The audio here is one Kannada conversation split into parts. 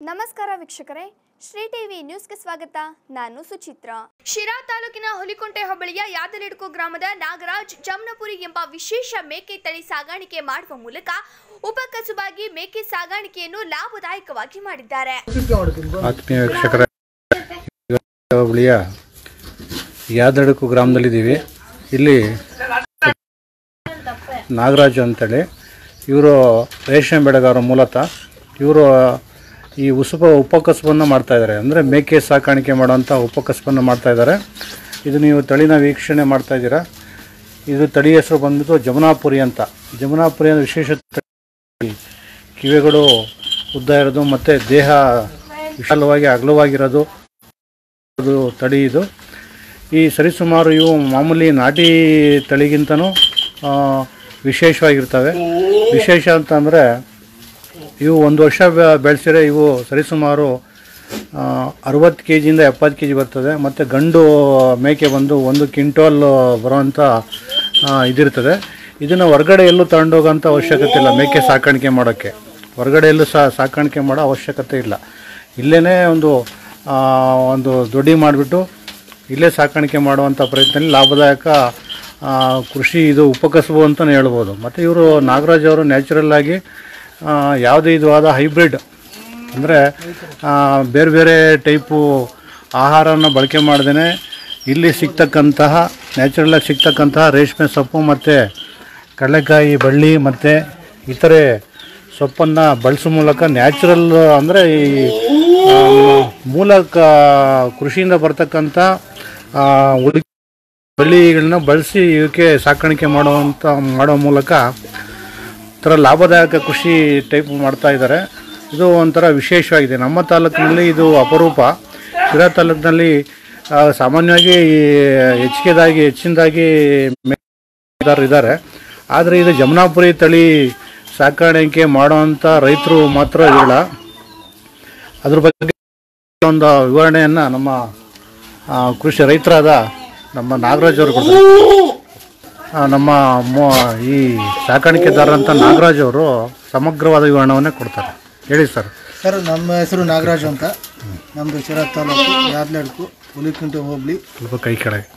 ನಮಸ್ಕಾರ ವೀಕ್ಷಕರೇ ಶ್ರೀ ಟಿವಿ ನ್ಯೂಸ್ಗೆ ಸ್ವಾಗತ ನಾನು ಸುಚಿತ್ರ ಶಿರಾ ತಾಲೂಕಿನ ಹುಲಿಕುಂಟೆ ಹೋಬಳಿಯ ಯಾದಲಿಡ್ಕು ಗ್ರಾಮದ ನಾಗರಾಜ್ ಜಮ್ನಪುರಿ ಎಂಬ ವಿಶೇಷ ಮೇಕೆ ತಳಿ ಸಾಗಾಣಿಕೆ ಮಾಡುವ ಮೂಲಕ ಉಪಕಸುಬಾಗಿ ಮೇಕೆ ಸಾಗಾಣಿಕೆಯನ್ನು ಲಾಭದಾಯಕವಾಗಿ ಮಾಡಿದ್ದಾರೆ ಆತ್ಮೀಯ ವೀಕ್ಷಕರ ಹೋಬಳಿಯ ಯಾದಡಕು ಗ್ರಾಮದಲ್ಲಿದ್ದೀವಿ ಇಲ್ಲಿ ನಾಗರಾಜು ಅಂತೇಳಿ ಇವರು ರೇಷ್ಮೆ ಬೆಳೆಗಾರರು ಮೂಲತಃ ಇವರು ಈ ಉಸುಪ ಉಪಕಸಬನ್ನು ಮಾಡ್ತಾಯಿದ್ದಾರೆ ಅಂದರೆ ಮೇಕೆ ಸಾಕಾಣಿಕೆ ಮಾಡುವಂಥ ಉಪಕಸಬನ್ನು ಮಾಡ್ತಾಯಿದ್ದಾರೆ ಇದು ನೀವು ತಳಿನ ವೀಕ್ಷಣೆ ಮಾಡ್ತಾ ಇದ್ದೀರಾ ಇದು ತಳಿ ಹೆಸರು ಬಂದ್ಬಿಟ್ಟು ಜಮುನಾಪುರಿ ಅಂತ ಜಮುನಾಪುರಿ ಅನ್ನೋ ವಿಶೇಷ ತಳಿ ಕಿವಿಗಳು ಉದ್ದ ಇರೋದು ಮತ್ತು ದೇಹ ವಿಶಾಲವಾಗಿ ಅಗಲವಾಗಿರೋದು ಅದು ತಳಿ ಇದು ಈ ಸರಿಸುಮಾರು ಇವು ಮಾಮೂಲಿ ನಾಟಿ ತಳಿಗಿಂತನೂ ಆ, ವಿಶೇಷವಾಗಿರ್ತವೆ ವಿಶೇಷ ಅಂತಂದರೆ ಇವು ಒಂದು ವರ್ಷ ಬೆ- ಬೆಳೆಸಿದ್ರೆ ಇವು ಸರಿಸುಮಾರು ಅರುವತ್ತು ಕೆ ಜಿಯಿಂದ ಎಪ್ಪತ್ತು ಕೆ ಜಿ ಬರ್ತದೆ ಮತ್ತು ಗಂಡು ಮೇಕೆ ಬಂದು ಒಂದು ಕ್ವಿಂಟಾಲ್ ಬರುವಂಥ ಆ, ಇದಿರ್ತದೆ ಇದನ್ನು ಹೊರಗಡೆ ಎಲ್ಲೂ ತಗೊಂಡೋಗೋಂಥ ಅವಶ್ಯಕತೆ ಇಲ್ಲ ಮೇಕೆ ಸಾಕಾಣಿಕೆ ಮಾಡೋಕ್ಕೆ ಹೊರಗಡೆ ಎಲ್ಲೂ ಸಹ ಸಾಕಾಣಿಕೆ ಮಾಡೋ ಅವಶ್ಯಕತೆ ಇಲ್ಲ ಇಲ್ಲೇ ಒಂದು ಆ, ಒಂದು ದೊಡ್ಡಿ ಮಾಡಿಬಿಟ್ಟು ಇಲ್ಲೇ ಸಾಕಾಣಿಕೆ ಮಾಡುವಂಥ ಪ್ರಯತ್ನದಲ್ಲಿ ಲಾಭದಾಯಕ ಆ, ಕೃಷಿ ಇದು ಉಪಕಸಬು ಅಂತಲೇ ಹೇಳ್ಬೋದು ಮತ್ತು ಇವರು ನಾಗರಾಜ್ ಅವರು ನ್ಯಾಚುರಲ್ ಆಗಿ ಆ, ಯಾವುದೇ ಇದು ಆದ ಹೈಬ್ರಿಡ್ ಅಂದರೆ ಬೇರೆ ಬೇರೆ ಟೈಪು ಆಹಾರನ ಬಳಕೆ ಮಾಡ್ದೇ ಇಲ್ಲಿ ಸಿಗ್ತಕ್ಕಂತಹ ನ್ಯಾಚುರಲಾಗಿ ಸಿಗ್ತಕ್ಕಂತಹ ರೇಷ್ಮೆ ಸೊಪ್ಪು ಮತ್ತು ಕಡಲೆಕಾಯಿ ಬಳ್ಳಿ ಮತ್ತು ಇತರೆ ಸೊಪ್ಪನ್ನು ಬಳಸೋ ಮೂಲಕ ನ್ಯಾಚುರಲ್ ಅಂದರೆ ಈ ಆ, ಮೂಲ ಕ- ಕೃಷಿಯಿಂದ ಬರ್ತಕ್ಕಂಥ ಆ, ಉಳಿ ಬಳ್ಳಿಗಳನ್ನ ಬಳಸಿ ಇವಕ್ಕೆ ಸಾಕಾಣಿಕೆ ಮಾಡುವಂಥ ಮಾಡೋ ಮೂಲಕ ಥರ ಲಾಭದಾಯಕ ಕೃಷಿ ಟೈಪ್ ಮಾಡ್ತಾ ಇದ್ದಾರೆ ಇದು ಒಂಥರ ವಿಶೇಷವಾಗಿದೆ ನಮ್ಮ ತಾಲೂಕಿನಲ್ಲಿ ಇದು ಅಪರೂಪ ಶಿರಾ ತಾಲೂಕಿನಲ್ಲಿ ಆ, ಸಾಮಾನ್ಯವಾಗಿ ಈ ಹೆಚ್ಚಿಗೆದಾಗಿ ಹೆಚ್ಚಿನದಾಗಿ ಮೇಕೆದಾರರು ಇದ್ದಾರೆ ಆದರೆ ಇದು ಜಮುನಾಪುರಿ ತಳಿ ಸಾಕಾಣಿಕೆ ಮಾಡುವಂಥ ರೈತರು ಮಾತ್ರ ಇಲ್ಲ ಅದ್ರ ಬಗ್ಗೆ ಒಂದು ವಿವರಣೆಯನ್ನು ನಮ್ಮ ಆ, ಕೃಷಿ ರೈತರಾದ ನಮ್ಮ ನಾಗರಾಜ್ ಅವರು ಕೊಡ್ತಾರೆ ಆ, ನಮ್ಮ ಮೊ- ಈ ಸಾಕಾಣಿಕೆದಾರರಂತ ನಾಗರಾಜ್ ಅವರು ಸಮಗ್ರವಾದ ವಿವರಣೆಯನ್ನೇ ಕೊಡ್ತಾರೆ ಹೇಳಿ ಸರ್ ಸರ್ ನಮ್ಮ ಹೆಸರು ನಾಗರಾಜು ಅಂತ ನಮ್ಮದು ಶಿರಾ ತಾಲೂಕು ಯಾದಲಡ್ಕು ಹುಲಿಕುಂಟೆ ಹೋಬಳಿ ಸ್ವಲ್ಪ ಕೈ ಕೆಳಗೆ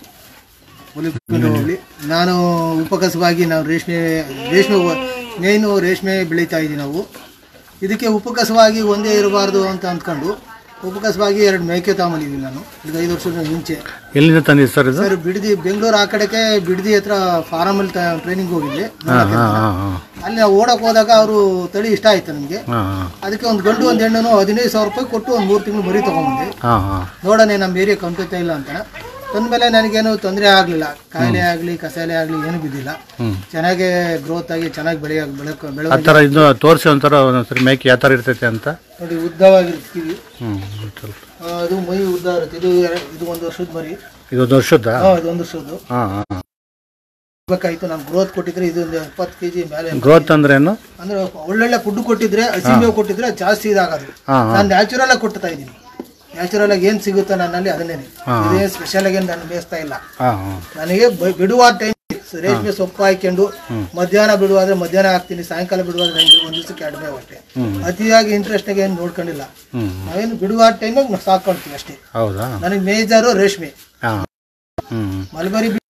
ಹುಲಿಕುಂಟೆ ಹೋಬಳಿ ನಾನು ಉಪಕಸವಾಗಿ ನಾವು ರೇಷ್ಮೆ ರೇಷ್ಮೆ ಮೇನು ರೇಷ್ಮೆ ಬೆಳೀತಾ ಇದ್ದೀವಿ ನಾವು ಇದಕ್ಕೆ ಉಪಕಸವಾಗಿ ಒಂದೇ ಇರಬಾರ್ದು ಅಂತ ಅಂದ್ಕೊಂಡು ಉಪಕಸವಾಗಿ ಎರಡು ಮೇಕೆ ತಗೊಂಬಂದಿದ್ದೀನಿ ನಾನು ಈಗ ಐದು ವರ್ಷದ ಮುಂಚೆ ಎಲ್ಲಿಂದ ತಂದಿದ್ದು ಸರ್ ಇದು ಸರ್ ಬಿಡದಿ ಬೆಂಗಳೂರು ಆ ಕಡೆಗೆ ಬಿಡದಿ ಹತ್ರ ಫಾರಮಲ್ಲಿ ಟ್ರೈನಿಂಗ್ ಹೋಗಿದ್ದೆ ಹಾಂ ಹಾಂ ಹಾಂ ಹಾಂ ಅಲ್ಲಿ ನಾವು ಓಡಕ್ಕೆ ಹೋದಾಗ ಅವರು ತಳಿ ಇಷ್ಟ ಆಯ್ತು ನಮಗೆ ಹಾಂ ಹಾಂ ಅದಕ್ಕೆ ಒಂದು ಗಂಡು ಒಂದು ಹೆಣ್ಣು ಹದಿನೈದು ಸಾವಿರ ರೂಪಾಯಿ ಕೊಟ್ಟು ಒಂದು ಮೂರು ತಿಂಗಳು ಮರಿ ತೊಗೊಂಬಂದೆ ಹಾಂ ಹಾಂ ನೋಡೋಣ ನಮ್ಮ ಏರಿಯಾ ಕಂಪ್ಲೀಟ್ ಇಲ್ಲ ಅಂತ ತಂದಮೇಲೆ ನನಗೇನು ತೊಂದರೆ ಆಗಲಿಲ್ಲ ಕಾಯಿಲೆ ಆಗಲಿ ಕಸಾಲೆ ಆಗಲಿ ಏನು ಬಿದ್ದಿಲ್ಲ ಹ್ಮ್. ಚೆನ್ನಾಗಿ ಗ್ರೋತ್ ಆಗಿ ಚೆನ್ನಾಗಿ ಬೆಳೆಯ ಬೆಳಕ ಆ ಬೆಳವಣಿಗೆ ಥರ ಇದು ತೋರಿಸಿ ಒಂಥರ ಒಂದೊಂದ್ಸರಿ ಮೇಕೆ ಯಾವ ಥರ ಇರ್ತೈತೆ ಅಂತ ನೋಡಿ ಉದ್ದವಾಗಿರ್ತೀವಿ ಹ್ಞೂ ಸ್ವಲ್ಪ ಆ, ಇದು ಮೈ ಉದ್ದ ಇರುತ್ತೆ ಇದು ಎರ- ಇದು ಒಂದು ವರ್ಷದ ಮರಿ ಇದು ಒಂದು ವರ್ಷದ ಹಾ, ಇದು ಒಂದು ವರ್ಷದ್ದು ಹಾಂ ಹಾಂ ಬೇಕಾಯ್ತು ನಾನು ಗ್ರೋತ್ ಕೊಟ್ಟಿದ್ರೆ ಇದು ಒಂದು ಎಪ್ಪತ್ತು ಕೆ ಜಿ ಮೇಲೆ ಗ್ರೋತ್ ಅಂದ್ರೇನು ಅಂದ್ರೆ ಒಳ್ಳೊಳ್ಳೆ ಫುಡ್ ಕೊಟ್ಟಿದ್ರೆ ಹಸಿ ಮೇವು ಕೊಟ್ಟಿದ್ರೆ ಜಾಸ್ತಿ ಇದಾಗೋದು ಹಾಂ ಹಾಂ ನಾನು ನ್ಯಾಚುರಲ್ ಆಗಿ ಕೊಡ್ತಾ ಇದ್ದೀನಿ ನ್ಯಾಚುರಲ್ ಆಗಿ ಏನು ಸಿಗುತ್ತೋ ನನ್ನಲ್ಲಿ ಅದನ್ನೇ ಇದೇ ಸ್ಪೆಷಲ್ ಆಗಿ ನಾನು ಮೇಯಿಸ್ತಾ ಇಲ್ಲ ಹಾಂ ಹಾಂ ನನಗೆ ಬ- ಬಿಡುವ ಟೈಮ್ ರೇಷ್ಮೆ ಸೊಪ್ಪು ಹಾಕೊಂಡು ಮಧ್ಯಾಹ್ನ ಬಿಡುವಾದ್ರೆ ಮಧ್ಯಾಹ್ನ ಹಾಕ್ತೀನಿ ಸಾಯಂಕಾಲ ಬಿಡುವಾದ್ರೆ ನಂಗೆ ಒಂದು ದಿವಸಕ್ಕೆ ಎರಡು ಮೇವು ಅಷ್ಟೇ ಅತಿಯಾಗಿ ಇಂಟ್ರೆಸ್ಟ್ ಆಗಿ ಏನು ನೋಡ್ಕೊಂಡಿಲ್ಲ ಹ್ಞೂ ನಾವೇನು ಬಿಡುವ ಟೈಮಾಗ ನಾವು ಸಾಕೊಂತೀವಿ ಅಷ್ಟೇ ಹೌದಾ ನನಗೆ ಮೇಜಾರು ರೇಷ್ಮೆ ಹಾಂ ಹ್ಞೂ ಮಲ್ಬರಿ ಬಿ-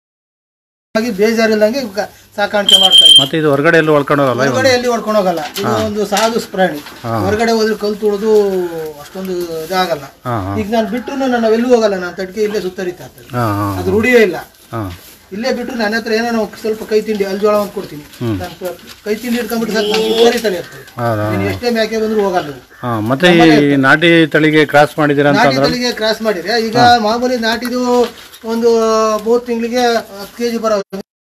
ಆಗಿ ಬೇಜಾರಿಲ್ದಂಗೆ ಕ- ಸಾಕಾಣಿಕೆ ಮಾಡ್ತಾ ಇದ್ದೀನಿ ಮತ್ತು ಇದು ಹೊರಗಡೆ ಎಲ್ಲೂ ಹೊಳ್ಕೊಂಡು ಹೋಗಲ್ಲ ಇವಾಗ? ಹೊರಗಡೆ ಎಲ್ಲಿ ಹೊಡ್ಕೊಂಡು ಹೋಗಲ್ಲ ಇದು ಒಂದು ಸಾಧು ಪ್ರಾಣಿ ಹೊರಗಡೆ ಹೋದ್ರೆ ಕಲ್ ತುಳಿದು ಅಷ್ಟೊಂದು ಇದಾಗಲ್ಲ ಹಾಂ ಹಾಂ ಈಗ ನಾನು ಬಿಟ್ಟರು ನಾನು ಎಲ್ಲೂ ಹೋಗಲ್ಲ ನಾನು ತಡ್ಕೆ ಇಲ್ಲೇ ಸುತ್ತರಿತಾ ಇರ್ತದೆ ಹಾಂ ಹಾಂ ಅದು ರೂಢಿಯೇ ಇಲ್ಲ ಹಾಂ ಇಲ್ಲೇ ಬಿಟ್ಟರು ನನ್ನ ಹತ್ರ ಏನೋ ನಾವು ಸ್ವಲ್ಪ ಕೈ ತಿಂಡಿ ಅಲ್ಲಿ ಜೋಳ ಒಂದು ಕೊಡ್ತೀನಿ ನಾನು ಪ- ಕೈ ತಿಂಡಿ ಇಟ್ಕೊಂಡ್ಬಿಟ್ಟು ಸ್ವಲ್ಪ ನಾನು ಸುತ್ತರಿತಾನೆ ಇರ್ತದೆ ಹೌದಾ ನೀನು ಎಷ್ಟೇ ಮೇಕೆ ಬಂದರೂ ಹೋಗಲ್ಲ ಇದು. ಹಾಂ ಮತ್ತೆ ಈ ನಾಟಿ ತಳಿಗೆ ಕ್ರಾಸ್ ಮಾಡಿದ್ದೀರಾ ಅಂತ ನಾಟಿ ತಳಿಗೆ ಕ್ರಾಸ್ ಮಾಡಿದ್ರೆ ಈಗ ಮಾಮೂಲಿ ನಾಟಿದು ಒಂದು ಮೂರು ತಿಂಗಳಿಗೆ ಹತ್ತು ಕೆ ಜಿ ಬರೋ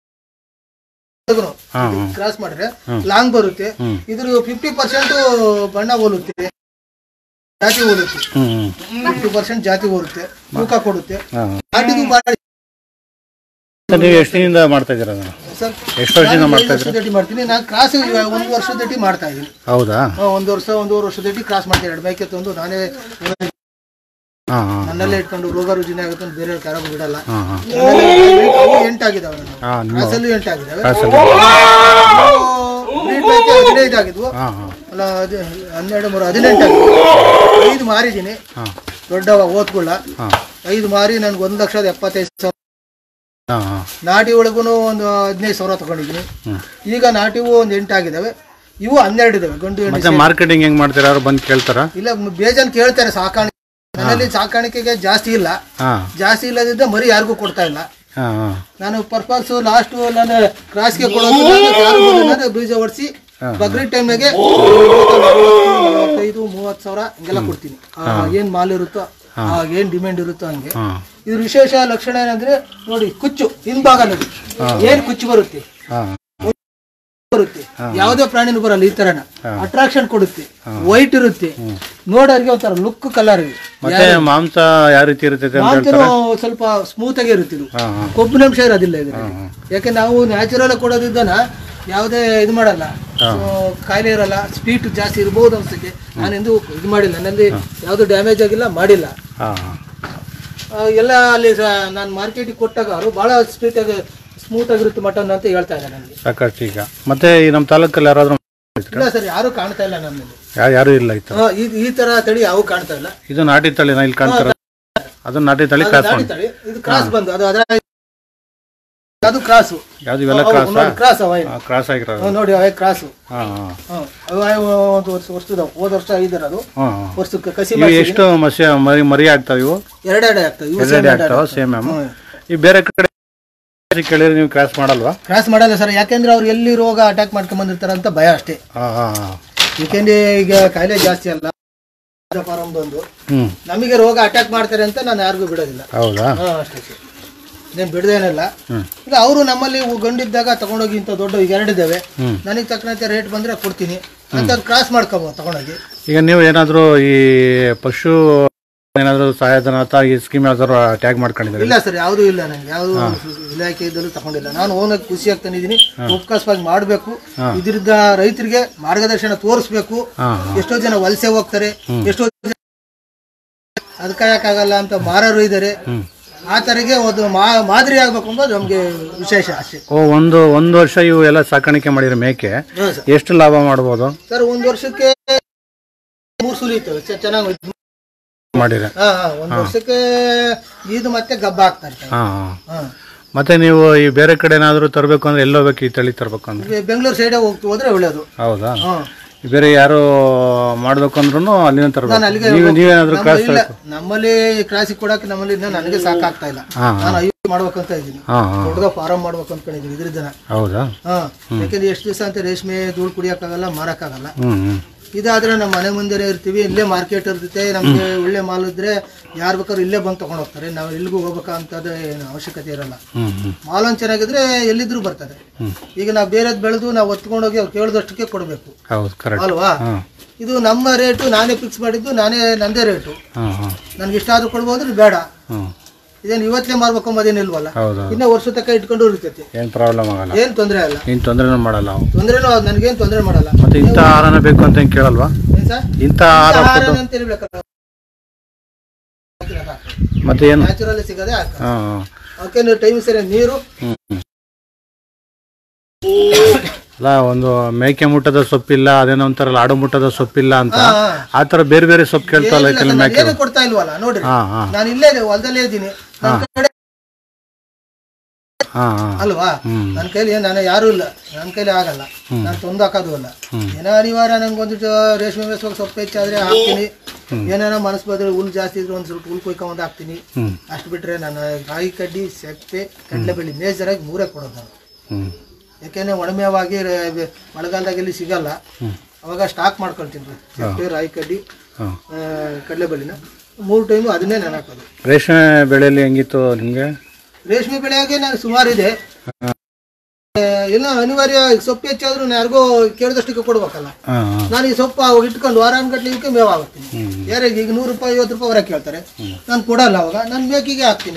ಹಾಂ ಹಾಂ ಕ್ರಾಸ್ ಮಾಡಿದ್ರೆ ಲಾಂಗ್ ಬರುತ್ತೆ ಹ್ಮ್. ಇದ್ರ ಫಿಫ್ಟಿ ಪರ್ಸೆಂಟ್ ಬಣ್ಣ ಹೋಲುತ್ತೆ ಜಾತಿ ಹೋಲುತ್ತೆ ಹ್ಞೂ ಹ್ಞೂ ಫಿಫ್ಟಿ ಪರ್ಸೆಂಟ್ ಜಾತಿ ಹೋಲುತ್ತೆ ತೂಕ ಕೊಡುತ್ತೆ ಹಾಂ ನಾಟಿದು ಬಾಡಿ ಮತ್ತೆ ನೀವು ಎಷ್ಟು ದಿನದಿಂದ ಮಾಡ್ತಾ ಇದ್ದೀರಾ ಅದನ್ನು ಸರ್ ಎಷ್ಟು ವರ್ಷದಿಂದ ಮಾಡ್ತಾ ಇದ್ದೀರಾ ವರ್ಷದಟ್ಟಿ ಮಾಡ್ತೀನಿ ನಾನು ಕ್ರಾಸ್ ಒಂದು ವರ್ಷದಟ್ಟಿ ಮಾಡ್ತಾ ಇದ್ದೀನಿ ಹೌದಾ ಹಾ, ಒಂದು ವರ್ಷ ಒಂದೂವರೆ ವರ್ಷದಟ್ಟಿ ಕ್ರಾಸ್ ಮಾಡ್ತೀನಿ ಎರಡು ಮೇಕೆ ತಂದು ನಾನೇ ಹಾಂ ಹಾಂ ನನ್ನಲ್ಲೇ ಇಟ್ಕೊಂಡು ರೋಗ ರುಜಿನ ಆಗುತ್ತೆ ಅಂತ ಬೇರೆ ಯಾರಿಗೂ ಬಿಡಲ್ಲ ಹಾಂ ಹಾಂ ನನ್ನಲ್ಲೇ ಅವು ಎಂಟಾಗಿದ್ದಾವೆ ನನ್ನ ಹಾಂ ನೀವು ಕ್ರಾಸಲ್ಲೂ ಎಂಟಾಗಿದ್ದಾವೆ ಕ್ರಾಸಲ್ಲಿ ಬ್ರೀಡ್ ಮೇಕೆ ಹದಿನೈದು ಆಗಿದ್ವು ಹಾಂ ಹಾಂ ಅಲ್ಲ ಅದು ಹನ್ನೆರಡು ಮೂರು ಹದಿನೆಂಟು ಐದು ಮಾರಿದ್ದೀನಿ ಹಾಂ ದೊಡ್ಡವ ಓದ್ಕೊಳ್ಳ ಹಾಂ ಐದು ಮಾರಿ ನನ್ಗೆ ಒಂದು ಲಕ್ಷದ ಎಪ್ಪತ್ತೈದು ಸಾವಿರ ಹಾಂ ಹಾಂ ನಾಟಿ ಒಳಗೂ ಒಂದು ಹದಿನೈದು ಸಾವಿರ ತಗೊಂಡಿದ್ದೀನಿ ಹ್ಞೂ ಈಗ ನಾಟಿವು ಒಂದು ಎಂಟು ಆಗಿದ್ದಾವೆ ಇವು ಹನ್ನೆರಡು ಇದಾವೆ ಗಂಡು ಹೆಣ್ಣು ಮತ್ತೆ ಮಾರ್ಕೆಟಿಂಗ್ ಹೆಂಗೆ ಮಾಡ್ತೀರಾ ಅವ್ರು ಬಂದು ಕೇಳ್ತಾರಾ ಇಲ್ಲ ಬೇಜಾನ್ ಕೇಳ್ತಾರೆ ಸಾಕಾಣಿಕೆ ನನ್ನಲ್ಲಿ ಸಾಕಾಣಿಕೆಗೆ ಜಾಸ್ತಿ ಇಲ್ಲ ಹಾಂ ಜಾಸ್ತಿ ಜಾಸ್ತಿ ಇಲ್ಲದಿದ್ದ ಮರಿ ಯಾರಿಗೂ ಕೊಡ್ತಾ ಇಲ್ಲ ಹಾಂ ಹಾಂ ನಾನು ಪರ್ಪಸ್ ಲಾಸ್ಟ್ ನಾನು ಕ್ರಾಸ್ಗೆ ಕೊಡೋದು ನಾನು ಯಾರು ಬಂದಿಲ್ಲ, ಬೀಜ ಹೊಡಿಸಿ ಬಕ್ರೀದ್ ಟೈಮ್ನಾಗೆ ನಲವತ್ತೈದು ಮೂವತ್ತು ಸಾವಿರ ಹಿಂಗೆಲ್ಲ ಕೊಡ್ತೀನಿ ಆ, ಏನ್ ಮಾಲ್ ಇರುತ್ತೋ ಆ, ಏನ್ ಡಿಮ್ಯಾಂಡ್ ಇರುತ್ತೋ ಹಂಗೆ ಹಾಂ ಇದ್ರ ವಿಶೇಷ ಲಕ್ಷಣ ಏನಂದ್ರೆ ನೋಡಿ ಕುಚ್ಚು ಹಿಂಭಾಗದಲ್ಲಿ ಏನ್ ಕುಚ್ಚು ಬರುತ್ತೆ ಹಾಂ ಬರುತ್ತೆ ಯಾವುದೇ ಪ್ರಾಣಿನೂ ಬರಲ್ಲ ಈ ತರನ ಅಟ್ರಾಕ್ಷನ್ ಕೊಡುತ್ತೆ ವೈಟ್ ಇರುತ್ತೆ ನೋಡೋರಿಗೆ ಒಂಥರ ಲುಕ್ ಕಲರ್ ಮತ್ತೆ ಮಾಂಸ ಯಾವ ರೀತಿ ಇರ್ತೈತೆ ಅಂತ ಮಾಂಸನು ಸ್ವಲ್ಪ ಸ್ಮೂತ್ ಆಗಿ ಇರುತ್ತೆ ಇದು ಹಾಂ ಹಾಂ ಕೊಬ್ಬಿನಂಶ ಇರೋದಿಲ್ಲ ಇದರಲ್ಲಿ ಯಾಕೆ ನಾವು ನ್ಯಾಚುರಲ್ ಕೊಡೋದಿದ್ದನ ಯಾವುದೇ ಇದು ಮಾಡಲ್ಲ ಸೊ, ಕಾಯಿಲೆ ಇರಲ್ಲ ಸ್ವೀಟ್ ಜಾಸ್ತಿ ಇರ್ಬೋದು ಅನ್ಸಕ್ಕೆ ನಾನೆಂದು ಇದು ಮಾಡಿಲ್ಲ ನನ್ನಲ್ಲಿ ಯಾವುದು ಡ್ಯಾಮೇಜ್ ಆಗಿಲ್ಲ ಮಾಡಿಲ್ಲ ಹಾಂ ಹಾಂ ಆ, ಎಲ್ಲ ಅಲ್ಲಿ ನಾನು ಮಾರ್ಕೆಟಿಗೆ ಕೊಟ್ಟಾಗ ಅವರು ಭಾಳ ಸ್ವೀಟ್ ಆಗಿ ಸ್ಮೂತ್ ಆಗಿರುತ್ತೆ ಮಟನ್ ಅಂತ ಹೇಳ್ತಾ ಇದ್ದಾರೆ ನನಗೆ ಸಾಕಷ್ಟು ಈಗ ಮತ್ತೆ ಈ ನಮ್ಮ ತಾಲೂಕಲ್ಲಿ ಯಾರಾದ್ರೂ ಇಲ್ಲ ಸರ್ ಯಾರು ಕಾಣ್ತಾ ಇಲ್ಲ ನನ್ನಲ್ಲಿ ಯಾ- ಯಾರು ಇಲ್ಲ ಈ ಥರ ಆ, ಈ ಈ ತರ ತಳಿ ಯಾವ ಕಾಣ್ತಾ ಇಲ್ಲ ಇದು ನಾಟಿ ತಳಿನ ಇಲ್ಲಿ ಕಾಣ್ತಾರ ಅದು ನಾಟಿ ತಳಿ ಕ್ರಾಸ್ ದಾಡಿ ಮಾಡಿ ತಳಿ ಇದು ಕ್ರಾಸ್ ಬಂದು ಅದು ಅದರ ಅದು ಕ್ರಾಸು ಯಾವ್ದು ಇವೆಲ್ಲ ಕ್ರಾಸಾ ಕ್ರಾಸ್ ಅವ ಇವು. ಕ್ರಾಸ್ ಆಗಿರೋದು ಹ್ಮ್, ನೋಡಿ ಅವೇ ಕ್ರಾಸು ಹಾಂ ಹಾಂ ಹ್ಮ್. ಅವು ಒಂದು ವರ್ಷ ವರ್ಷದ ಹೋದ ವರ್ಷ ಐದರ ಅದು ಹಾಂ ಹಾಂ ವರ್ಷಕ್ಕೆ ಕಸಿ ಇವು ಎಷ್ಟು ಮಸಿ ಮರಿ ಮರಿ ಆಗ್ತಾವೆ ಇವು ಎರಡೆರಡೆ ಆಗ್ತವೆ ಇವು ಎರಡೆರಡು ಆಗ್ತಾವ ಸೇಮ್ ಮ್ಯಾಮ್ ಈ ಬೇರೆ ಕಡೆ ಕೇಳಿದ್ರೆ ನೀವು ಕ್ರಾಸ್ ಮಾಡಲ್ವಾ ಕ್ರಾಸ್ ಮಾಡಲ್ಲ ಸರ್ ಯಾಕೆಂದ್ರೆ ಅವ್ರು ಎಲ್ಲಿ ರೋಗ ಅಟ್ಯಾಕ್ ಮಾಡ್ಕೊಂಡ್ ಬಂದಿರ್ತಾರ ಅಂತ ಭಯ ಅಷ್ಟೇ ಹಾಂ ಹಾಂ ಹಾಂ ಯಾಕೆಂದ್ರೆ ಈಗ ಕಾಯಿಲೆ ಜಾಸ್ತಿ ಅಲ್ಲ ಫಾರಂ ಬಂದು ಹ್ಞೂ ನಮಗೆ ರೋಗ ಅಟ್ಯಾಕ್ ಮಾಡ್ತಾರೆ ಅಂತ ನಾನು ಯಾರಿಗೂ ಬಿಡೋದಿಲ್ಲ ಹೌದಾ ಹಾ ಅಷ್ಟೇ ಸರ್ నేను ಬಿಡದೇನಲ್ಲ ಹ್ಞೂ ಇಲ್ಲ ಅವರು ನಮ್ಮಲ್ಲಿ ಇವು ಗಂಡಿದ್ದಾಗ ತಗೊಂಡೋಗಿ ಇಂಥ ದೊಡ್ಡ ಈಗ ಎರಡಿದ್ದಾವೆ ಹ್ಞೂ ನನಗೆ ತಕ್ಕನಂತೆ ರೇಟ್ ಬಂದ್ರೆ ಕೊಡ್ತೀನಿ ಅಂತ ಕ್ರಾಸ್ ಮಾಡ್ಕೋಬೋದು ತಗೊಂಡೋಗಿ ಈಗ ನೀವು ಏನಾದರೂ ಈ ಪಶು ಏನಾದರೂ ಸಹಾಯಧನ ಅಥವಾ ಈ ಸ್ಕೀಮ್ ಯಾವ್ದಾದ್ರು ಟ್ಯಾಗ್ ಮಾಡ್ಕೊಂಡಿದ್ದೀರಿ ಇಲ್ಲ ಸರ್ ಯಾವುದೂ ಇಲ್ಲ ನನಗೆ ಯಾವುದು ಇಲಾಖೆ ಇದ್ದಲ್ಲೂ ತಗೊಂಡಿಲ್ಲ ನಾನು ಓನಾಗಿ ಖುಷಿಯಾಗಿ ತಂದಿದ್ದೀನಿ ಉಪಕಾಸವಾಗಿ ಮಾಡಬೇಕು ಇದರಿಂದ ರೈತರಿಗೆ ಮಾರ್ಗದರ್ಶನ ತೋರಿಸ್ಬೇಕು ಹಾಂ ಹಾಂ ಎಷ್ಟೋ ಜನ ವಲಸೆ ಹೋಗ್ತಾರೆ ಎಷ್ಟೋ ಜನ ಅದಕ್ಕಾಗಲ್ಲ ಅಂತ ಮಾರರು ಇದ್ದಾರೆ ಆ ತರಗೆ ಒಂದು ಮಾ- ಮಾದರಿ ಆಗ್ಬೇಕು ಅನ್ನೋದು ನಮಗೆ ವಿಶೇಷ ಆಸೆ ಓ ಒಂದು ಒಂದು ವರ್ಷ ಇವು ಎಲ್ಲ ಸಾಕಾಣಿಕೆ ಮಾಡಿರೋ ಮೇಕೆ ಹಾ ಸರ್ ಎಷ್ಟು ಲಾಭ ಮಾಡ್ಬೋದು ಸರ್ ಒಂದು ವರ್ಷಕ್ಕೆ ಮೂರು ಸುಲಿತವೆ ಚೆನ್ನಾಗಿ ಮಾಡಿರ ಹಾ ಹಾ ಒಂದು ವರ್ಷಕ್ಕೆ ಇದು ಮತ್ತೆ ಗಬ್ಬ ಆಗ್ತಾ ಇರ್ತವೆ ಹಾಂ ಹಾಂ ಹಾ ಮತ್ತೆ ನೀವು ಈ ಬೇರೆ ಕಡೆ ಏನಾದರೂ ತರಬೇಕು ಅಂದ್ರೆ ಎಲ್ಲಿ ಹೋಗ್ಬೇಕು ಈ ತಳಿ ತರಬೇಕು ಅಂದ್ರೆ ಈಗ ಬೆಂಗಳೂರು ಸೈಡೇ ಹೋಗ್ತು ಹೋದ್ರೆ ಒಳ್ಳೇದು ಹೌದಾ ಹಾ ಬೇರೆ ಯಾರು ಮಾಡ್ಬೇಕು ಅಂದ್ರೂ ಅಲ್ಲಿನ ನಾನು ತರಬೇಕು ಅಲ್ಲಿಗೆ ನೀವು ನೀವೇನಾದ್ರೂ ನಮ್ಮ- ಕ್ರಾಸ್ ಇಲ್ಲ ನಮ್ಮಲ್ಲಿ ಕ್ಲಾಸಿಗೆ ಕೊಡಕ್ಕೆ ನಮ್ಮಲ್ಲಿ ಇನ್ನ ನನಗೆ ಸಾಕಾಗ್ತಾ ಇಲ್ಲ ಹಾಂ ನಾನು ಐದು ಮಾಡ್ಬೇಕಂತ ಇದ್ದೀನಿ ಹಾಂ ಹಾಂ ದೊಡ್ಡದ ಫಾರಂ ಮಾಡ್ಬೇಕು ಅನ್ಕೊಂಡಿದ್ದೀನಿ ಇದ್ರದ್ದನ ಹೌದಾ ಹಾ ಯಾಕೆಂದ್ರೆ ಎಷ್ಟು ದಿವಸ ಅಂತ ರೇಷ್ಮೆ ಧೂಳು ಕುಡಿಯಕ್ಕಾಗಲ್ಲ ಮಾರಕ್ಕಾಗಲ್ಲ ಹ್ಞೂ ಹ್ಞೂ ಇದಾದ್ರೆ ನಮ್ಮ ಮನೆ ಮುಂದೆನೇ ಇರ್ತೀವಿ ಇಲ್ಲೇ ಮಾರ್ಕೆಟ್ ಇರುತ್ತೆ ನಮಗೆ ಒಳ್ಳೆ ಮಾಲ್ ಇದ್ರೆ ಯಾರು ಬೇಕಾದ್ರೂ ಇಲ್ಲೇ ಬಂದು ತಗೊಂಡು ಹೋಗ್ತಾರೆ ನಾವು ಎಲ್ಲಿಗೂ ಹೋಗ್ಬೇಕಂತದ್ದು ಏನು ಅವಶ್ಯಕತೆ ಇರಲ್ಲ ಹ್ಞೂ ಹ್ಞೂ ಮಾಲ್ ಒಂದು ಚೆನ್ನಾಗಿದ್ರೆ ಎಲ್ಲಿದ್ರು ಬರ್ತದೆ ಈಗ ನಾವು ಬೇರೆದ್ ಬೆಳೆದು ನಾವು ಹೊತ್ಕೊಂಡೋಗಿ ಅವ್ರು ಕೇಳಿದಷ್ಟಕ್ಕೆ ಕೊಡಬೇಕು ಹೌದು ಕರೆಕ್ಟ್ ಅಲ್ವಾ ಹಾಂ ಇದು ನಮ್ಮ ರೇಟು ನಾನೇ ಫಿಕ್ಸ್ ಮಾಡಿದ್ದು ನಾನೇ ನಂದೇ ರೇಟು ಹಾಂ ಹಾಂ ನನ್ಗೆ ಇಷ್ಟ ಆದ್ರೂ ಕೊಡ್ಬೋದು ಬೇಡ ಹ್ಞೂ ಇದೇನು ಇವತ್ತೇ ಮಾರ್ಬೇಕು ಅಂಬೋದೇನಿಲ್ವಲ್ಲ ಹೌದು ಇನ್ನ ವರ್ಷ ತಕ್ಕ ಇಟ್ಕೊಂಡು ಇರ್ತೈತಿ ಏನು ಪ್ರಾಬ್ಲಮ್ ಆಗಲ್ಲ ಏನ್ ತೊಂದರೆ ಅಲ್ಲ ಏನು ತೊಂದರೆನೂ ಮಾಡಲ್ಲ ನಾವು ತೊಂದರೆನೂ ನನ್ಗೇನ್ ತೊಂದರೆ ಮಾಡಲ್ಲ ಮತ್ತೆ ಇಂಥ ಆಹಾರನ ಬೇಕು ಅಂತ ಹೆಂಗೆ ಕೇಳಲ್ವಾ ಏನ್ ಸರ್ ಇಂಥ ಆಹಾರ ಫುಡ್ ಅಂತ ಹೇಳ್ಬೇಕಲ್ಲ ಮತ್ತೆ ಏನು ನ್ಯಾಚುರಲ್ ಸಿಗದೆ ಹಾಕ ಹಾಂ ಹಾಂ ಅವಕ್ಕೆ ನೀವು ಟೈಮ್ ಸರಿ ನೀರು ಹ್ಮ್. ಅಲ್ಲ ಒಂದು ಮೇಕೆ ಮುಟ್ಟದ ಸೊಪ್ಪಿಲ್ಲ ಅದೇನೋ ಒಂಥರ ಆಡು ಮುಟ್ಟದ ಸೊಪ್ಪಿಲ್ಲ ಅಂತ ಹಾ, ಹಾ. ಆ ತರ ಬೇರೆ ಬೇರೆ ಸೊಪ್ಪು ಕೇಳ್ತಾವಲ್ಲ ಏನಿಲ್ಲ ಕೆಲವು ಸರ್, ಮೇಕೆ ನಾನು ಏನು ಕೊಡ್ತಾ ಇಲ್ವಲ್ಲ ನೋಡ್ರಿ ಹಾ ಹಾ ನಾನು ಇಲ್ಲೇ ಇದೆ, ಹೊಲದಲ್ಲೇ ಇದ್ದೀನಿ ನನ್ನ ಕಡೆ ಹಾ ಹಾ ಅಲ್ವಾ ಹ್ಮ್. ನನ್ನ ಕೈಲಿ ಏನ್- ನಾನು ಯಾರು ಇಲ್ಲ ನನ್ನ ಕೈಲಿ ಆಗಲ್ಲ ನಾನು ತಂದು ಹಾಕೋದು ಅಲ್ಲ ಏನೋ ಅನಿವಾರ್ಯ ನಂಗೆ ಒಂದು ರೇಷ್ಮೆ ಮೇಯಿಸುವಾಗ ಸೊಪ್ಪು ಹೆಚ್ಚಾದ್ರೆ ಹಾಕ್ತೀನಿ ಏನೇನೋ ಮನಸ್ಸು ಬಂದ್ರೆ ಹುಲ್ ಜಾಸ್ತಿ ಇದ್ರೆ ಒಂದು ಸ್ವಲ್ಪ ಹುಲ್ ಕೊಯ್ಕೊಂಬಂದು ಹಾಕ್ತೀನಿ ಹ್ಮ್ ಅಷ್ಟು ಬಿಟ್ರೆ ನಾನು ರಾಗಿ ಕಡ್ಡಿ ಸೆಪ್ಪೆ ಕಡಲೆಬೇಳೆ ಮೇಜರಾಗಿ ಮೂರೇ ಕೊಡೋದು ನಾನು ಹ್ಮ್ ಯಾಕೆಂದ್ರೆ ಒಣಮೇವಾಗಿ ರ- ಮಳೆಗಾಲದಾಗ ಎಲ್ಲಿ ಸಿಗಲ್ಲ ಅವಾಗ ಸ್ಟಾಕ್ ಮಾಡ್ಕೊಳ್ತೀನಿ ರೀ ಸೆಪ್ಪೆ ರಾಗಿ ಕಡ್ಡಿ ಹಾ ಆ, ಕಡಲೆಬೇಳೆನ ಮೂರು ಟೈಮು ಅದನ್ನೇ ನಾನು ಹಾಕೋದು ರೇಷ್ಮೆ ಬೆಳೆಯಲ್ಲಿ ಹೆಂಗಿತ್ತು ನಿಮ್ಗೆ ರೇಷ್ಮೆ ಬೆಳೆಯಾಗೆ ನಾನು ಸುಮಾರು ಇದೆ ಏನೋ ಅನಿವಾರ್ಯ ಸೊಪ್ಪು ಹೆಚ್ಚಾದ್ರೂ ನಾನು ಯಾರಿಗೋ ಕೇಳಿದಷ್ಟಕ್ಕೆ ಕೊಡ್ಬೇಕಲ್ಲ ಹಾ ಹಾ ನಾನು ಈ ಸೊಪ್ಪು ಅವಾಗ ಇಟ್ಕೊಂಡು ವಾರಾನ್ಗಟ್ಲೆ ಇವಕ್ಕೆ ಮೇವು ಹಾಕ್ತೀನಿ ಯಾರಿಗೆ ಈಗ ನೂರು ರೂಪಾಯಿ ಐವತ್ತು ರೂಪಾಯಿ ಹೊರಗೆ ಕೇಳ್ತಾರೆ ನಾನು ಕೊಡಲ್ಲ ಅವಾಗ ನಾನು ಮೇಕಿಗೆ ಹಾಕ್ತೀನಿ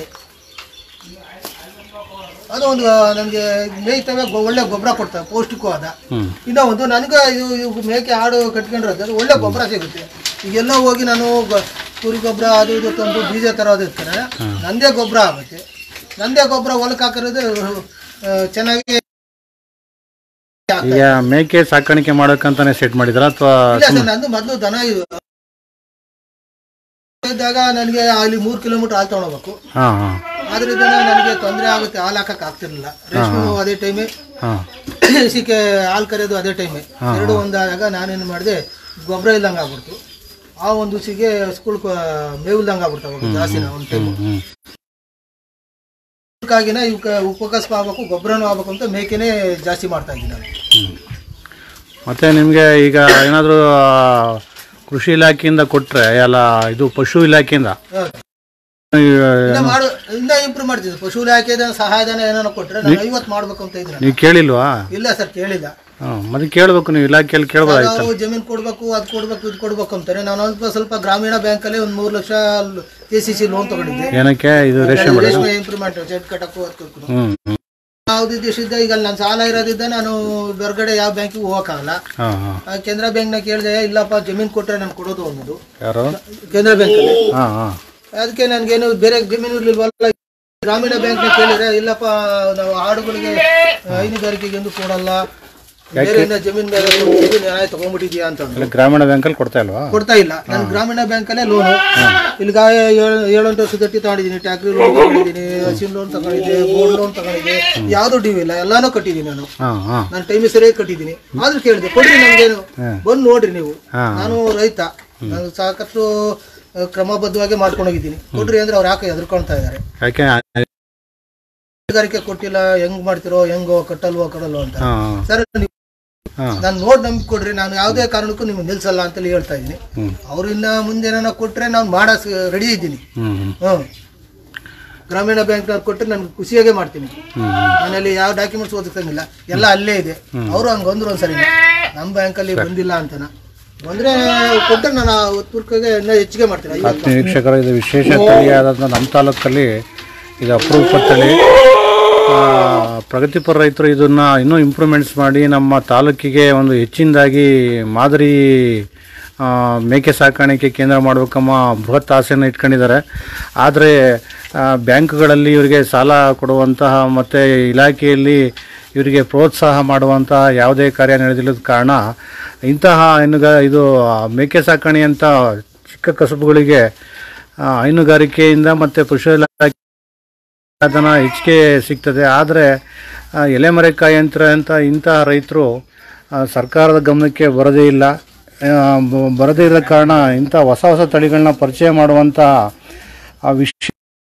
ಅದು ಒಂದು ನನಗೆ ಮೇಯ್ತವೆ ಗೊ- ಒಳ್ಳೆ ಗೊಬ್ಬರ ಕೊಡ್ತವೆ ಪೌಷ್ಟಿಕವಾದ ಹ್ಮ್ ಇನ್ನೂ ಒಂದು ನನಗೆ ಇದು ಇವು ಮೇಕೆ ಆಡು ಕಟ್ಕೊಂಡಿರೋದು ಅದು ಒಳ್ಳೆ ಗೊಬ್ಬರ ಸಿಗುತ್ತೆ ಈಗೆಲ್ಲ ಹೋಗಿ ನಾನು ಗೊ- ಕುರಿ ಗೊಬ್ಬರ ಅದು ಇದು ತಂದು ಬೀಜ ತರೋದು ಇರ್ತಾರೆ ನಂದೇ ಗೊಬ್ಬರ ಆಗುತ್ತೆ ನಂದೇ ಗೊಬ್ಬರ ಹೊಲಕ್ಕೆ ಹಾಕಿರೋದು ಆ, ಚೆನ್ನಾಗಿ ಈಗ ಮೇಕೆ ಸಾಕಾಣಿಕೆ ಮಾಡೋಕ್ಕಂತಾನೆ ಸೆಟ್ ಮಾಡಿದ್ರ ಅಥವಾ ಇಲ್ಲ ಸರ್ ನಂದು ಮೊದಲು ದನ ಇದು ಇದ್ದಾಗ ನನಗೆ ಅಲ್ಲಿ ಮೂರು ಕಿಲೋಮೀಟರ್ ಹಾಲು ತಗೊಳ್ಬೇಕು ಹಾಂ ಹಾಂ ಆದ್ರಿಂದ ನನಗೆ ತೊಂದರೆ ಆಗುತ್ತೆ ಹಾಲು ಹಾಕಕ್ ಆಗ್ತಿರ್ಲಿಲ್ಲ ರೇಷ್ಮೆ ಅದೇ ಟೈಮೇ ಹಾಂ ಹಸಿಕೆ ಹಾಲು ಕರೆಯೋದು ಅದೇ ಟೈಮೇ ಎರಡು ಒಂದಾದಾಗ ನಾನೇನು ಮಾಡಿದೆ ಗೊಬ್ಬರ ಇಲ್ದಂಗೆ ಆಗ್ಬಿಡ್ತು ಆ ಒಂದು ಹುಸಿಗೆ ಸ್ಕೂಲ್ ಮೇವು ಇಲ್ದಂಗೆ ಆಗ್ಬಿಡ್ತಾವ ಜಾಸ್ತಿನ ಒಂದು ಟೈಮು ಹ್ಞೂ ಅದಕ್ಕಾಗಿನ ಇವಕ್ಕೆ ಉಪಕಸ್ಪ ಆಗ್ಬೇಕು ಗೊಬ್ಬರನೂ ಆಗ್ಬೇಕು ಅಂತ ಮೇಕೆನೇ ಜಾಸ್ತಿ ಮಾಡ್ತಾ ಇದ್ದೀನಿ ನಾನು ಮತ್ತು ನಿಮಗೆ ಈಗ ಏನಾದರೂ ಕೃಷಿ ಇಲಾಖೆಯಿಂದ ಕೊಟ್ಟರೆ ಎಲ್ಲ ಇದು ಪಶು ಇಲಾಖೆಯಿಂದ ಹೌದು. ಈ, ಇನ್ನ ಮಾಡು ಇನ್ನ ಇಂಪ್ರೂವ್ ಮಾಡ್ತಿದ್ದೆ ಪಶು ಇಲಾಖೆದ ಸಹಾಯಧನ ಏನಾರ ಕೊಟ್ರೆ ನಾನು ಐವತ್ತು ಮಾಡ್ಬೇಕು ಅಂತ ಇದ್ದೀನಿ ನೀವು ಕೇಳಿಲ್ವಾ ಇಲ್ಲ ಸರ್ ಕೇಳಿಲ್ಲ ಹಾಂ ಮತ್ತೆ ಕೇಳಬೇಕು ನೀವು ಇಲಾಖೆಯಲ್ಲಿ ಕೇಳ್ಬೋದಾಯ್ತು ನಾವು ಜಮೀನು ಕೊಡ್ಬೇಕು ಅದು ಕೊಡ್ಬೇಕು ಇದು ಕೊಡ್ಬೇಕು ಅಂತಾರೆ ನಾನು ಒಂದು ಸ್ವಲ್ಪ ಗ್ರಾಮೀಣ ಬ್ಯಾಂಕಲ್ಲಿ ಒಂದು ಮೂರು ಲಕ್ಷ ಕೆ ಸಿ ಸಿ ಲೋನ್ ತಗೊಂಡಿದ್ದೆ ಏನಕ್ಕೆ ಇದು ರೇಷನ್ ಬೆಳೆ ರೇಷ್ಮೆ ಇಂಪ್ರೂವ್ಮೆಂಟ್ ಚೆಟ್ ಕಟ್ಟಕ್ಕೂ ಅದಕ್ಕೂ ಹ್ಞೂ ಹ್ಞೂ ಯಾವ್ದು ದೇಶದ ಈಗ ನನ್ನ ಸಾಲ ಇರೋದ್ರಿಂದ ನಾನು ಹೊರಗಡೆ ಯಾವ ಬ್ಯಾಂಕಿಗೆ ಹೋಗಕ್ಕಾಗಲ್ಲ ಹಾಂ ಹಾಂ ಆ ಕೇಂದ್ರ ಬ್ಯಾಂಕ್ನ ಕೇಳಿದೆ ಇಲ್ಲಪ್ಪ ಜಮೀನು ಕೊಟ್ಟರೆ ನಾನು ಕೊಡೋದು ಅನ್ನೋದು ಯಾರು ಕೇಂದ್ರ ಬ್ಯಾಂಕಲ್ಲಿ ಹಾಂ ಹಾಂ ಅದಕ್ಕೆ ನನಗೇನು ಬೇರೆ ಜಮೀನು ಇರ್ಲಿಲ್ವಲ್ಲ ಗ್ರಾಮೀಣ ಬ್ಯಾಂಕ್ನ ಕೇಳಿದ್ರೆ ಇಲ್ಲಪ್ಪ ನಾವು ಆಡುಗಳಿಗೆ ಹೈನುಗಾರಿಕೆಗೆ ಎಂದು ಕೊಡಲ್ಲ ಬೇರೆ ಜಮೀನ್ ಮೇಲೆ ಕೊಡ್ತೀವಿ, ನ್ಯಾಯ ತಗೊಂಡ್ಬಿಟ್ಟಿದ್ಯಾ ಅಂತಂದ್ರು ಇಲ್ಲಿ ಗ್ರಾಮೀಣ ಬ್ಯಾಂಕಲ್ಲಿ ಕೊಡ್ತಾ ಇಲ್ವಾ ಕೊಡ್ತಾ ಇಲ್ಲ ನಾನು ಗ್ರಾಮೀಣ ಬ್ಯಾಂಕಲ್ಲೇ ಲೋನು ಇಲ್ಲಿ ಗಾಯ ಏಳೆಂಟು ವರ್ಷ ತಟ್ಟಿ ತಗೊಂಡಿದ್ದೀನಿ ಟ್ಯಾಕ್ರಿ ಲೋನ್ ತಗೊಂಡಿದ್ದೀನಿ ಹಸಿನ್ ಲೋನ್ ತಗೊಂಡಿದ್ದೆ ಗೋಲ್ಡ್ ಲೋನ್ ತಗೊಂಡಿದ್ದೆ ಯಾವ್ದು ಡ್ಯೂ ಇಲ್ಲ ಎಲ್ಲಾನು ಕಟ್ಟಿದ್ದೀನಿ ನಾನು ಹಾಂ ಹಾಂ ನಾನು ಟೈಮ್ ಸರಿಯಾಗಿ ಕಟ್ಟಿದ್ದೀನಿ ಆದ್ರೂ ಕೇಳಿದೆ ಕೊಡ್ರಿ ನಮ್ಗೇನು ಬಂದು ನೋಡ್ರಿ ನೀವು ಹಾಂ. ನಾನು ರೈತ ನಾನು ಸಾಕಷ್ಟು ಆ, ಕ್ರಮಬದ್ಧವಾಗಿ ಮಾಡ್ಕೊಂಡು ಹೋಗಿದ್ದೀನಿ ಕೊಡ್ರಿ ಅಂದ್ರೆ ಅವ್ರು ಯಾಕೆ ಹೆದರ್ಕೊಳ್ತಾ ಇದ್ದಾರೆ ಯಾಕೆ ಹೈನುಗಾರಿಕೆ ಕೊಟ್ಟಿಲ್ಲ ಹೆಂಗ್ ಮಾಡ್ತಿರೋ ಹೆಂಗೋ ಕಟ್ಟಲ್ವೋ ಕಡಲ್ವೋ ಅಂತ ಹಾಂ ಸರ್ ನೀವು ಹಾಂ ನಾನು ನೋಡಿ ನಂಬಿಕೆ ಕೊಡ್ರಿ ನಾನು ಯಾವುದೇ ಕಾರಣಕ್ಕೂ ನಿಮ್ಗೆ ನಿಲ್ಸಲ್ಲ ಅಂತೇಳಿ ಹೇಳ್ತಾ ಇದ್ದೀನಿ ಹ್ಞೂ ಅವ್ರು ಇನ್ನ ಮುಂದೆ ಏನಾರ ಕೊಟ್ರೆ ನಾನು ಮಾಡ ರೆಡಿ ಇದ್ದೀನಿ ಹ್ಞೂ ಹ್ಞೂ ಹ್ಮ್ ಗ್ರಾಮೀಣ ಬ್ಯಾಂಕ್ನವ್ರು ಕೊಟ್ಟರೆ ನಾನು ಖುಷಿಯಾಗೇ ಮಾಡ್ತೀನಿ ಹ್ಞೂ ನಾನಲ್ಲಿ ಯಾವ ಡಾಕ್ಯುಮೆಂಟ್ಸ್ ಓದಿಸಂಗಿಲ್ಲ ಎಲ್ಲ ಅಲ್ಲೇ ಇದೆ ಅವರು ಹಂಗೆ ಬಂದ್ರು ಒಂದ್ಸರಿ ನಮ್ಮ ಬ್ಯಾಂಕಲ್ಲಿ ಬಂದಿಲ್ಲ ಅಂತನ ಬಂದ್ರೆ ಕೊಟ್ಟರೆ ನಾನು ಉತ್ತೂರ್ಕಾಗೆ ಇನ್ನೂ ಹೆಚ್ಚಿಗೆ ಮಾಡ್ತೀನಿ ಐವತ್ತು. ಆತ್ಮೀಯ ವೀಕ್ಷಕರ ಇದು ವಿಶೇಷ ತಳಿಯಾದಂಥ ನಮ್ಮ ತಾಲೂಕಲ್ಲಿ ಇದು ಅಪರೂಪ ತಳಿ ಆ, ಪ್ರಗತಿಪರ ರೈತರು ಇದನ್ನು ಇನ್ನೂ ಇಂಪ್ರೂವ್ಮೆಂಟ್ಸ್ ಮಾಡಿ ನಮ್ಮ ತಾಲೂಕಿಗೆ ಒಂದು ಹೆಚ್ಚಿನದಾಗಿ ಮಾದರಿ ಆ, ಮೇಕೆ ಸಾಕಾಣಿಕೆ ಕೇಂದ್ರ ಮಾಡಬೇಕಮ್ಮ ಬೃಹತ್ ಆಸೆಯನ್ನು ಇಟ್ಕೊಂಡಿದ್ದಾರೆ ಆದರೆ ಬ್ಯಾಂಕ್ಗಳಲ್ಲಿ ಇವರಿಗೆ ಸಾಲ ಕೊಡುವಂತಹ ಮತ್ತು ಇಲಾಖೆಯಲ್ಲಿ ಇವರಿಗೆ ಪ್ರೋತ್ಸಾಹ ಮಾಡುವಂತಹ ಯಾವುದೇ ಕಾರ್ಯ ನಡೆದಿಲ್ಲದ ಕಾರಣ ಇಂತಹ ಹೈನುಗ ಇದು ಮೇಕೆ ಸಾಕಣೆ ಅಂತ ಚಿಕ್ಕ ಕಸುಬುಗಳಿಗೆ ಆ, ಹೈನುಗಾರಿಕೆಯಿಂದ ಮತ್ತು ಪಶು ಇಲಾಖೆ ಅದನ್ನು ಹೆಚ್ಚಿಗೆ ಸಿಗ್ತದೆ ಆದರೆ ಎಲೆಮರೆಕಾಯಿ ಯಂತ್ರ ಅಂತ ಇಂತಹ ರೈತರು ಆ, ಸರ್ಕಾರದ ಗಮನಕ್ಕೆ ಬರೋದೇ ಇಲ್ಲ ಆ, ಬ- ಬರದೇ ಇರೋ ಕಾರಣ ಇಂಥ ಹೊಸ ಹೊಸ ತಳಿಗಳನ್ನ ಪರಿಚಯ ಮಾಡುವಂಥ ಆ ವಿಷಯ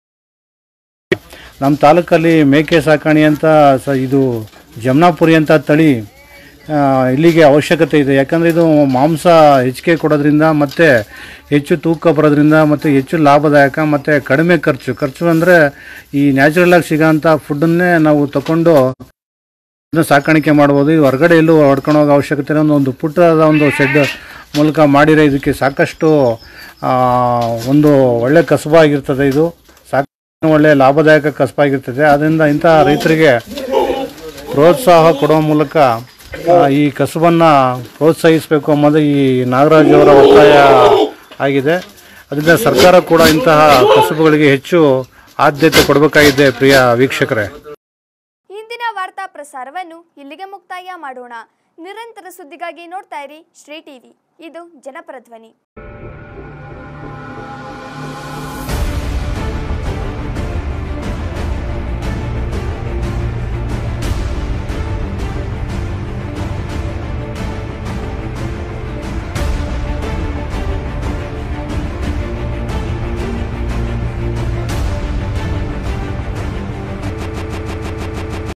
ನಮ್ಮ ತಾಲೂಕಲ್ಲಿ ಮೇಕೆ ಸಾಕಾಣೆ ಅಂತ ಸ ಇದು ಜಮ್ನಾಪುರಿ ಅಂತ ತಳಿ ಆ, ಇಲ್ಲಿಗೆ ಅವಶ್ಯಕತೆ ಇದೆ ಯಾಕಂದರೆ ಇದು ಮಾಂಸ ಹೆಚ್ಚಿಗೆ ಕೊಡೋದ್ರಿಂದ ಮತ್ತು ಹೆಚ್ಚು ತೂಕ ಬರೋದ್ರಿಂದ ಮತ್ತು ಹೆಚ್ಚು ಲಾಭದಾಯಕ ಮತ್ತು ಕಡಿಮೆ ಖರ್ಚು ಖರ್ಚು ಅಂದರೆ ಈ ನ್ಯಾಚುರಲಾಗಿ ಸಿಗೋಂಥ ಫುಡ್ಡನ್ನೇ ನಾವು ತಗೊಂಡು ಇದನ್ನ ಸಾಕಾಣಿಕೆ ಮಾಡ್ಬೋದು ಇದು ಹೊರಗಡೆ ಎಲ್ಲೂ ಹೊಡ್ಕೊಂಡು ಹೋಗೋ ಅವಶ್ಯಕತೆ ಇಲ್ಲ. ಒಂದು ಒಂದು ಪುಟ್ಟದ ಒಂದು ಶೆಡ್ ಮೂಲಕ ಮಾಡಿರೋ ಇದಕ್ಕೆ ಸಾಕಷ್ಟು ಆ, ಒಂದು ಒಳ್ಳೆ ಕಸಬಾಗಿರ್ತದೆ ಇದು ಸಾಕು ಒಳ್ಳೆ ಲಾಭದಾಯಕ ಕಸಬಾಗಿರ್ತದೆ ಆದ್ದರಿಂದ ಇಂತಹ ರೈತರಿಗೆ ಪ್ರೋತ್ಸಾಹ ಕೊಡುವ ಮೂಲಕ ಆ, ಈ ಕಸುಬನ್ನು ಪ್ರೋತ್ಸಾಹಿಸಬೇಕು ಅನ್ನೋದು ಈ ನಾಗರಾಜ್ ಅವರ ಒತ್ತಾಯ ಆಗಿದೆ ಅದರಿಂದ ಸರ್ಕಾರ ಕೂಡ ಇಂತಹ ಕಸುಬುಗಳಿಗೆ ಹೆಚ್ಚು ಆದ್ಯತೆ ಕೊಡಬೇಕಾಗಿದೆ ಪ್ರಿಯ ವೀಕ್ಷಕರೇ ಇಂದಿನ ವಾರ್ತಾ ಪ್ರಸಾರವನ್ನು ಇಲ್ಲಿಗೆ ಮುಕ್ತಾಯ ಮಾಡೋಣ ನಿರಂತರ ಸುದ್ದಿಗಾಗಿ ನೋಡ್ತಾ ಇರಿ ಶ್ರೀ ಟಿವಿ ಇದು ಜನಪರ ಧ್ವನಿ